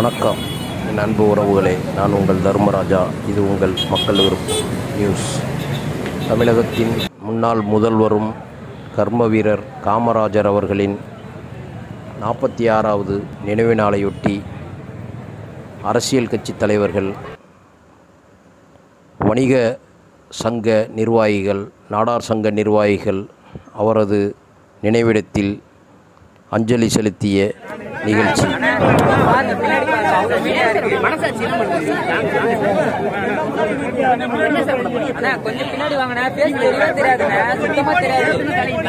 வணக்கம் என் அன்பு உறவுகளே நான் உங்கள் தர்மராஜா இது உங்கள் மக்கள் விருப்பம் நியூஸ் தமிழகத்தின் முன்னாள் முதல்வரும் கர்ம வீரர் காமராஜர் அவர்களின் நாற்பத்தி ஆறாவது நினைவு நாளையொட்டி அரசியல் கட்சி தலைவர்கள் வணிக சங்க நிர்வாகிகள் நாடார் சங்க நிர்வாகிகள் அவரது நினைவிடத்தில் அஞ்சலி செலுத்திய நிகழ்ச்சி அண்ணா கொஞ்சம் பின்னாடி வாங்கண்ணா பேச தெரியவே தெரியாதுண்ணா சுத்தமா தெரியாது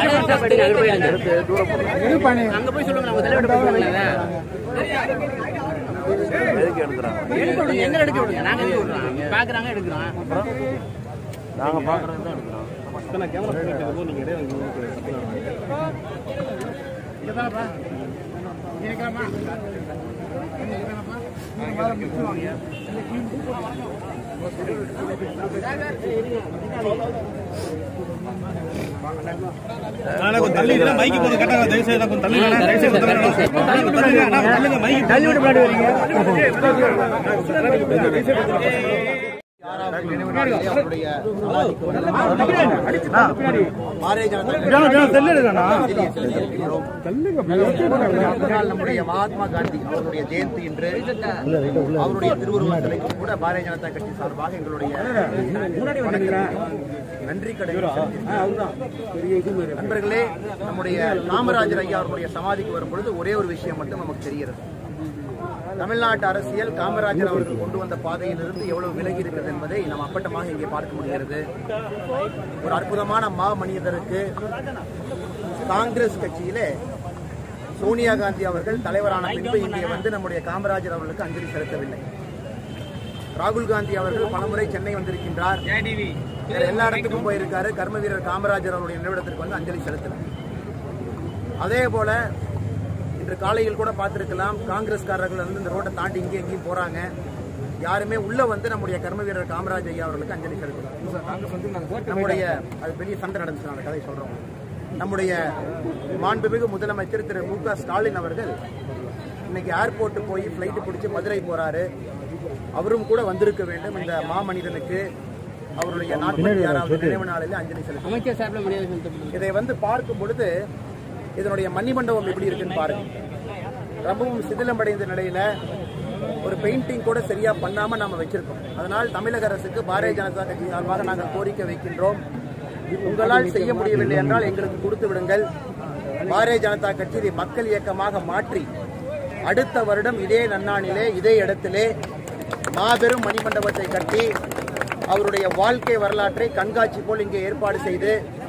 அங்க போய் சொல்லுங்க நம்ம தலைவர் போய் சொல்லுங்க எடுக்க விடுங்க எங்க எடுக்க விடுங்க நாங்க எடுக்க விடுறோம் பாக்குறாங்க எடுக்கிறோம் நாங்கள் பார்க்குறது தான் எடுக்கிறோம் அண்ணா, கொஞ்சம் தள்ளி இல்ல, மைக்கு கொஞ்சம் கட்டாங்க தயவு செய்து கொஞ்சம் தள்ளி இல்ல, தயவு செய்து தள்ளி இல்ல. தள்ளுங்க, அண்ணா, தள்ளுங்க, மைக்கு தள்ளி விட்டு முன்னாடி வரீங்க முன்னாள் நம்முடைய மகாத்மா காந்தி அவருடைய ஜெயந்தி இன்று அவருடைய திருவுருவ சிலைக்கு கூட பாரதிய ஜனதா கட்சி சார்பாக எங்களுடைய வணக்கத்தையும் நன்றி கடை நண்பர்களே நம்முடைய காமராஜர் ஐயா அவருடைய சமாதிக்கு வரும்பொழுது ஒரே ஒரு விஷயம் மட்டும் நமக்கு தெரிகிறது தமிழ்நாட்டு அரசியல் காமராஜர் அவர்கள் கொண்டு வந்த பாதையிலிருந்து எவ்வளவு விலகி இருக்கிறது என்பதை நாம் அப்பட்டமாக இங்கே பார்க்க முடிகிறது ஒரு அற்புதமான மா மனிதருக்கு காங்கிரஸ் கட்சியிலே சோனியா காந்தி அவர்கள் தலைவரான பின்பு இங்கே வந்து நம்முடைய காமராஜர் அவர்களுக்கு அஞ்சலி செலுத்தவில்லை ராகுல் காந்தி அவர்கள் பலமுறை சென்னை வந்திருக்கின்றார் வேற எல்லா இடத்துக்கும் போயிருக்காரு கர்ம வீரர் காமராஜர் அவருடைய நினைவிடத்திற்கு வந்து அஞ்சலி செலுத்தினார் அதே போல இன்று காலையில் கூட பார்த்திருக்கலாம் காங்கிரஸ்காரர்கள் வந்து இந்த ரோட்டை தாண்டி இங்கே எங்கேயும் போறாங்க யாருமே உள்ள வந்து நம்முடைய கர்ம வீரர் காமராஜ் ஐயா அவர்களுக்கு அஞ்சலி செலுத்தினார் நம்முடைய அது பெரிய சண்டை நடந்துச்சு நான் அந்த கதை சொல்றோம் நம்முடைய மாண்புமிகு முதலமைச்சர் திரு மு க ஸ்டாலின் அவர்கள் இன்னைக்கு ஏர்போர்ட் போய் ஃப்ளைட் பிடிச்சி மதுரை போறாரு அவரும் கூட வந்திருக்க வேண்டும் இந்த மாமனிதனுக்கு அவருடைய நாற்பத்தி ஆறாவது நினைவு நாளில் அஞ்சலி செலுத்தினார் அமைச்சர் சார்பில் முடியாது சொல்லிட்டு இதை வந்து பார்க்கும் பொழுது இதனுடைய மணிமண்டபம் எப்படி இருக்குன்னு பாருங்க ரொம்பவும் சிதிலமடைந்த நிலையில ஒரு பெயிண்டிங் கூட சரியா பண்ணாம நாம வச்சிருக்கோம் அதனால் தமிழக அரசுக்கு பாரதிய ஜனதா கட்சி சார்பாக நாங்கள் கோரிக்கை வைக்கின்றோம் உங்களால் செய்ய முடியவில்லை என்றால் எங்களுக்கு கொடுத்து விடுங்கள் பாரதிய ஜனதா கட்சி இதை மக்கள் இயக்கமாக மாற்றி அடுத்த வருடம் இதே நன்னானிலே இதே இடத்திலே மாபெரும் மணிமண்டபத்தை கட்டி அவருடைய வாழ்க்கை வரலாற்றை கண்காட்சி போல் இங்கே ஏற்பாடு செய்து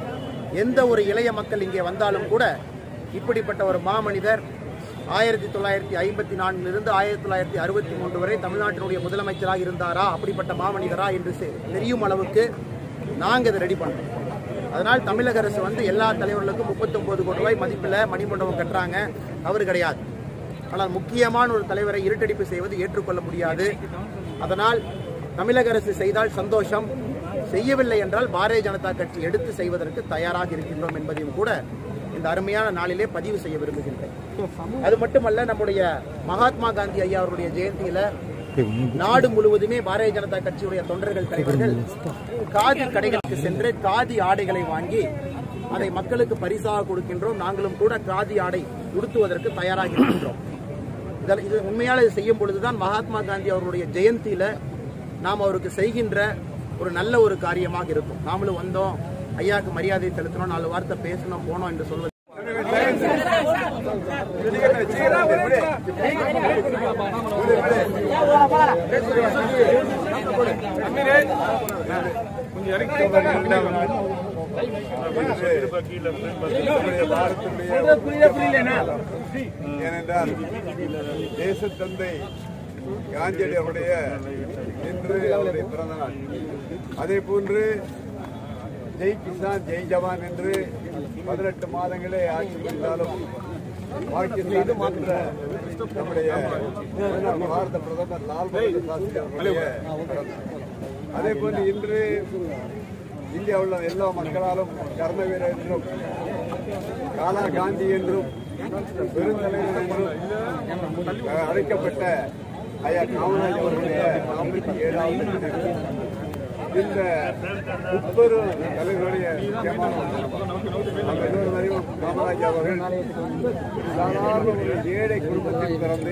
எந்த ஒரு இளைய மக்கள் இங்கே வந்தாலும் கூட இப்படிப்பட்ட ஒரு மாமனிதர் ஆயிரத்தி தொள்ளாயிரத்தி ஐம்பத்தி நான்கிலிருந்து ஆயிரத்தி தொள்ளாயிரத்தி அறுபத்தி மூன்று வரை தமிழ்நாட்டினுடைய முதலமைச்சராக இருந்தாரா அப்படிப்பட்ட மாமனிதரா என்று செ- தெரியும் அளவுக்கு நாங்கள் இதை ரெடி பண்ணோம் அதனால் தமிழக அரசு வந்து எல்லா தலைவர்களுக்கும் 39 கோடி ரூபாய் மதிப்பில் மணிமண்டபம் கட்டுறாங்க தவறு கிடையாது ஆனால் முக்கியமான ஒரு தலைவரை இருட்டடிப்பு செய்வது ஏற்றுக்கொள்ள முடியாது அதனால் தமிழக அரசு செய்தால் சந்தோஷம் செய்யவில்லை என்றால் பாரதிய ஜனதா கட்சி எடுத்து செய்வதற்கு தயாராக இருக்கின்றோம் என்பதையும் கூட இந்த அருமையான நாளிலே பதிவு செய்ய விரும்புகின்றேன் அது மட்டுமல்ல நம்முடைய மகாத்மா காந்தி ஐயா அவருடைய ஜெயந்தியில நாடு முழுவதுமே பாரதிய ஜனதா கட்சியுடைய தொண்டர்கள் தலைவர்கள் காதி கடைகளுக்கு சென்று காதி ஆடைகளை வாங்கி அதை மக்களுக்கு பரிசாக கொடுக்கின்றோம் நாங்களும் கூட காதி ஆடை உடுத்துவதற்கு தயாராக இருக்கின்றோம் இதில் இது உண்மையால இது செய்யும் பொழுதுதான் மகாத்மா காந்தி அவருடைய ஜெயந்தியில நாம் அவருக்கு செய்கின்ற ஒரு நல்ல ஒரு காரியமாக இருக்கும் நாமளும் வந்தோம் ஐயாக்கு மரியாதை செலுத்தினோம் நாலு வார்த்தை பேசணும் போனோம் என்று சொல்வது ஏனென்றால் தேசத்தந்தை காந்தியடிகளுடைய இன்று அவருடைய பிறந்த நாள் அதே போன்று ஜெய் கிசான் ஜெய் ஜவான் என்று பதினெட்டு மாதங்களே ஆட்சி புரிந்தாலும் பாகிஸ்தான் மாற்ற நம்முடைய முன்னாள் பாரத பிரதமர் லால் பகதூர் சாஸ்திரி அவர்களுடைய பிறந்த நாள். அதே போன்று இன்று இந்தியாவில் உள்ள எல்லா மக்களாலும் கர்ம வீரர் என்றும் காலா காந்தி என்றும் பெருந்தலைவர் என்றும் அஹ், அழைக்கப்பட்ட ஐயா காமராஜ் அவர்களுடைய நாற்பத்தி ஏழாவது நினைவு. இந்த முப்பெரும் தலைவருடைய முக்கியமான நம்ம எல்லோரும் அறிவோம் காமராஜ் அவர்கள் சாதாரண ஒரு ஏழை குடும்பத்தில் பிறந்து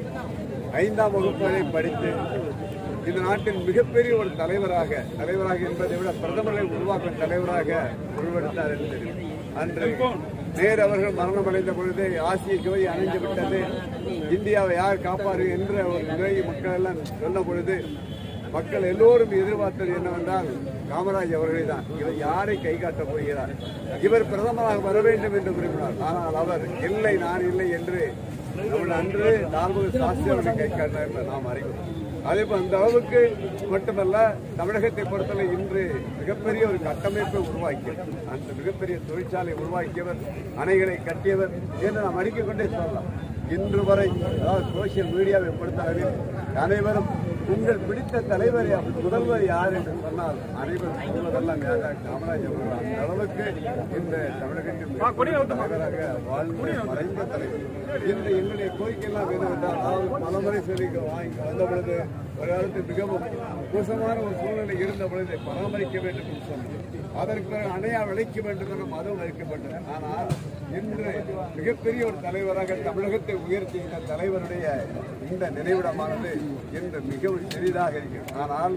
ஐந்தாம் வகுப்பு வரை படித்து இந்த நாட்டின் மிகப்பெரிய ஒரு தலைவராக தலைவராக என்பதை விட பிரதமரை உருவாக்கும் தலைவராக உருவெடுத்தார் என்று அன்று நேரு அவர்கள் மரணமடைந்த பொழுது ஆசிய ஜோதி அணைந்து விட்டது இந்தியாவை யார் காப்பாரு என்ற ஒரு நிலை மக்கள் எல்லாம் சொன்ன பொழுது மக்கள் எல்லோரும் எதிர்பார்த்தது என்னவென்றால் காமராஜ் அவர்களே தான் இவர் யாரை கை காட்டப் போகிறார் இவர் பிரதமராக வர வேண்டும் என்று விரும்பினார் ஆனால் அவர் இல்லை நான் இல்லை என்று அவர்கள் அன்று நால்வது சாஸ்திரி அவர்கள் கை காட்டினார் என்று நாம் அறிவோம் அதே போல் அந்த அளவுக்கு மட்டுமல்ல தமிழகத்தை பொறுத்தவரை இன்று மிகப்பெரிய ஒரு கட்டமைப்பை உருவாக்கியவர் அந்த மிகப்பெரிய தொழிற்சாலை உருவாக்கியவர் அணைகளை கட்டியவர் என்று நாம் அறிக்கை கொண்டே சொல்லலாம் இன்று வரை அதாவது சோசியல் மீடியாவை பொறுத்தளவில் அனைவரும் உங்கள் பிடித்த தலைவர் யார், முதல்வர் யார் என்று சொன்னால் அனைவரும் சொல்வதெல்லாம் யாரா? காமராஜ் அவர்கள் அந்த அளவுக்கு இந்த தமிழகத்தின் தலைவராக வாழ்ந்த மறைந்த தலைவர் இந்த எங்களுடைய கோரிக்கை எல்லாம் என்னவென்றால் அதாவது பலமுறை சொல்லி வாங்கி வந்த பொழுது ஒரு காலத்தில் மிகவும் மோசமான ஒரு சூழ்நிலை இருந்த பொழுது பராமரிக்க வேண்டும் என்று சொன்னோம் அதற்கு பிறகு அணையா விளைக்க வேண்டும் என மதம் அளிக்கப்பட்டது ஆனால் இன்று மிகப்பெரிய ஒரு தலைவராக தமிழகத்தை உயர்த்திய இந்த தலைவருடைய இந்த நினைவிடமானது இன்று மிகவும் சிறிதாக இருக்கிறது ஆனால்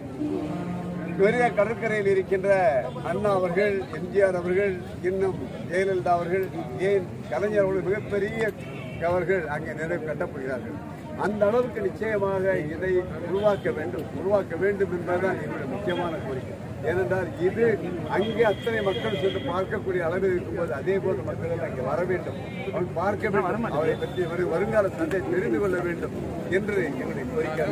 பெரிய கடற்கரையில் இருக்கின்ற அண்ணா அவர்கள் எம்ஜிஆர் அவர்கள் இன்னும் ஜெயலலிதா அவர்கள் ஏன் கலைஞர் அவர்கள் மிகப்பெரிய அவர்கள் அங்கே நிறைவு கட்டப்படுகிறார்கள் அந்த அளவுக்கு நிச்சயமாக இதை உருவாக்க வேண்டும் உருவாக்க வேண்டும் என்பதுதான் என்னுடைய முக்கியமான கோரிக்கை ஏனென்றால் இது அங்கே அத்தனை மக்கள் சென்று பார்க்கக்கூடிய அளவில் இருக்கும்போது அதே போன்ற மக்கள் எல்லாம் அங்கே வர வேண்டும் அவன் பார்க்க வேண்டும் அவரை பற்றி வரு- வருங்கால சந்தை தெரிந்து கொள்ள வேண்டும் என்று என்னுடைய கோரிக்கை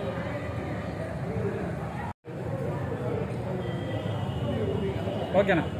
ஓகேண்ணா